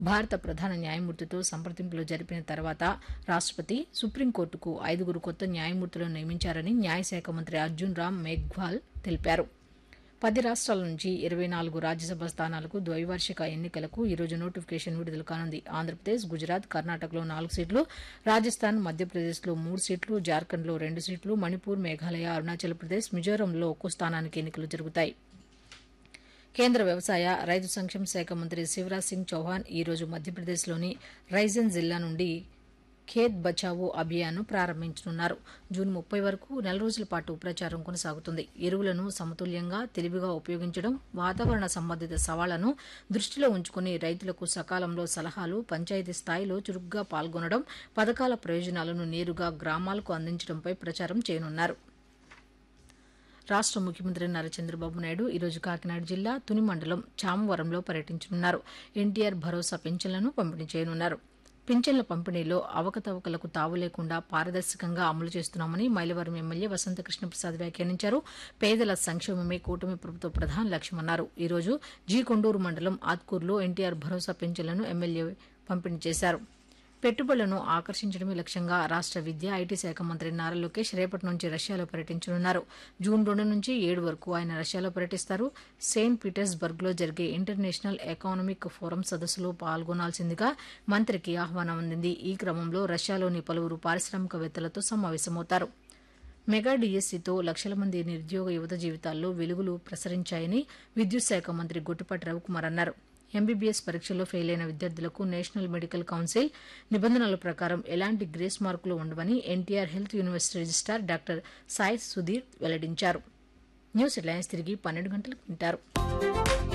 భారత ప్రధాన న్యాయమూర్తితో సంప్రదింపులు జరిపిన తర్వాత రాష్టపతి సుప్రీంకోర్టుకు ఐదుగురు కొత్త న్యాయమూర్తులను నియమించారని న్యాయశాఖ మంత్రి అర్జున్ రామ్ మేఘ్వాల్ తెలిపారు పది రాష్ట్రాల నుంచి ఇరవై నాలుగు రాజ్యసభ స్థానాలకు ద్వైవార్షిక ఎన్నికలకు ఈరోజు నోటిఫికేషన్ విడుదల కానుంది ఆంధ్రప్రదేశ్ గుజరాత్ కర్ణాటకలో నాలుగు సీట్లు రాజస్థాన్ మధ్యప్రదేశ్లో మూడు సీట్లు జార్ఖండ్లో రెండు సీట్లు మణిపూర్ మేఘాలయ అరుణాచల్ ప్రదేశ్ మిజోరంలో ఒక్కో స్థానానికి ఎన్నికలు జరుగుతాయి కేంద్ర వ్యవసాయ రైతు సంక్షేమ శాఖ మంత్రి శివరాజ్ సింగ్ చౌహాన్ ఈ రోజు మధ్యప్రదేశ్లోని రైజన్ జిల్లా నుండి ఖేత్ బచావో అభియాన్ను ప్రారంభించనున్నారు జూన్ ముప్పై వరకు నెల రోజుల పాటు ప్రచారం కొనసాగుతుంది ఎరువులను సమతుల్యంగా తెలివిగా ఉపయోగించడం వాతావరణ సంబంధిత సవాళ్లను దృష్టిలో ఉంచుకుని రైతులకు సకాలంలో సలహాలు పంచాయతీ స్థాయిలో చురుగ్గా పాల్గొనడం పథకాల ప్రయోజనాలను నేరుగా గ్రామాలకు అందించడంపై ప్రచారం చేయనున్నారు రాష్ట ముఖ్యమంత్రి నారా చంద్రబాబు నాయుడు ఈరోజు కాకినాడ జిల్లా తుని మండలం చామవరంలో పర్యటించనున్నారు ఎన్టీఆర్ భరోసా పింఛన్లను పంపిణీ చేయనున్నారు పింఛన్ల పంపిణీలో అవకతవకలకు తావు లేకుండా పారదర్శకంగా అమలు చేస్తున్నామని మైలవరం ఎమ్మెల్యే వసంత కృష్ణప్రసాద్ వ్యాఖ్యానించారు పేదల సంక్షేమమే కూటమి ప్రభుత్వ ప్రధాన లక్ష్యమన్నారు ఈ రోజు జీ కొండూరు మండలం ఆత్కూరులో ఎన్టీఆర్ భరోసా పింఛన్లను ఎమ్మెల్యే పంపిణీ చేశారు పెట్టుబడులను ఆకర్షించడమే లక్ష్యంగా రాష్ట విద్య ఐటీ శాఖ మంత్రి నారా లోకేష్ రేపటి నుంచి రష్యాలో పర్యటించనున్నారు జూన్ రెండు నుంచి ఏడు వరకు ఆయన రష్యాలో పర్యటిస్తారు సెయింట్ పీటర్స్బర్గ్లో జరిగే ఇంటర్నేషనల్ ఎకానమిక్ ఫోరం సదస్సులో పాల్గొనాల్సిందిగా మంత్రికి ఆహ్వానం అందింది ఈ క్రమంలో రష్యాలోని పలువురు పారిశ్రామికవేత్తలతో సమావేశమవుతారు మెగా డిఎస్సీతో లక్షల మంది నిరుద్యోగ యువత జీవితాల్లో వెలుగులు ప్రసరించాయని విద్యుత్ శాఖ మంత్రి గొట్టిపాటి రవికుమార్ అన్నారు ఎంబీబీఎస్ పరీక్షల్లో ఫెయిల్ అయిన విద్యార్థులకు నేషనల్ మెడికల్ కౌన్సిల్ నిబంధనల ప్రకారం ఎలాంటి గ్రేస్ మార్కులు ఉండవని NTR health university registrar doctor Sai Sudheer వెల్లడించారు న్యూస్ హెడ్లైన్స్ తిరిగి పన్నెండు గంటలకు వింటారు